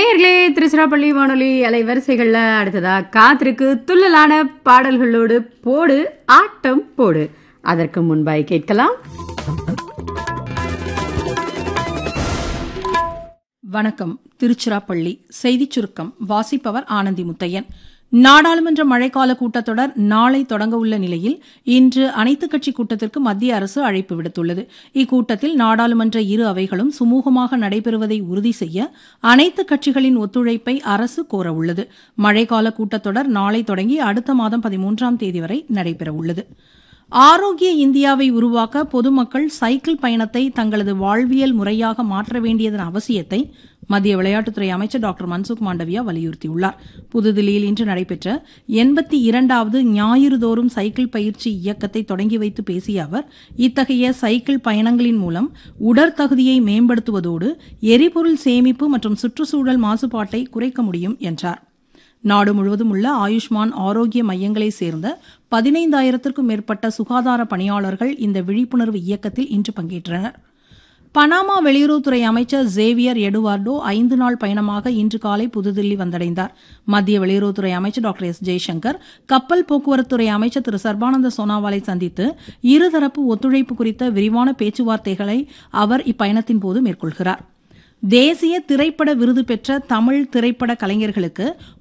நேர்களே திருச்சிராப்பள்ளி வானொலி அலைவரிசைகள்ல அடுத்ததா காத்திருக்கு துள்ளலான பாடல்களோடு போடு ஆட்டம் போடு அதற்கு முன்பாய் கேட்கலாம் வணக்கம் திருச்சிராப்பள்ளி செய்திச் சுருக்கம் வாசிப்பவர் ஆனந்தி முத்தையன் நாடாளுமன்ற மழைக்கால கூட்டத்தொடர் நாளை தொடங்க உள்ள நிலையில் இன்று அனைத்துக் கட்சி கூட்டத்திற்கு மத்திய அரசு அழைப்பு விடுத்துள்ளது இக்கூட்டத்தில் நாடாளுமன்ற இரு அவைகளும் சுமூகமாக நடைபெறுவதை உறுதி செய்ய அனைத்து கட்சிகளின் ஒத்துழைப்பை அரசு கோரவுள்ளது மழைக்கால கூட்டத்தொடர் நாளை தொடங்கி அடுத்த மாதம் பதிமூன்றாம் தேதி வரை நடைபெறவுள்ளது ஆரோக்கிய இந்தியாவை உருவாக்க பொதுமக்கள் சைக்கிள் பயணத்தை தங்களது வாழ்வியல் முறையாக மாற்ற வேண்டியதன் அவசியத்தை மத்திய விளையாட்டுத்துறை அமைச்சர் டாக்டர் மன்சுக் மாண்டவியா வலியுறுத்தியுள்ளார் புதுதில்லியில் இன்று நடைபெற்ற எண்பத்தி இரண்டாவது ஞாயிறுதோறும் சைக்கிள் பயிற்சி இயக்கத்தை தொடங்கி வைத்து பேசிய அவர் இத்தகைய சைக்கிள் பயணங்களின் மூலம் உடற்தகுதியை மேம்படுத்துவதோடு எரிபொருள் சேமிப்பு மற்றும் சுற்றுச்சூழல் மாசுபாட்டை குறைக்க முடியும் என்றார் நாடு முழுவதும் உள்ள ஆயுஷ்மான் ஆரோக்கிய மையங்களை சேர்ந்த பதினைந்தாயிரத்திற்கும் மேற்பட்ட சுகாதார பணியாளர்கள் இந்த விழிப்புணர்வு இயக்கத்தில் இன்று பங்கேற்றனர் பனாமா வெளியுறவுத்துறை அமைச்சர் ஜேவியர் எடுவார்டோ ஐந்து நாள் பயணமாக இன்று காலை புதுதில்லி வந்தடைந்தார் மத்திய வெளியுறவுத்துறை அமைச்சர் டாக்டர் எஸ் ஜெய்சங்கர் கப்பல் போக்குவரத்துறை அமைச்சர் திரு சர்பானந்த சோனாவாலை சந்தித்து இருதரப்பு ஒத்துழைப்பு குறித்த விரிவான பேச்சுவார்த்தைகளை அவர் இப்பயணத்தின் போது மேற்கொள்கிறார் தேசிய திரைப்பட விருது பெற்ற தமிழ் திரைப்பட கலைஞர்களுக்கு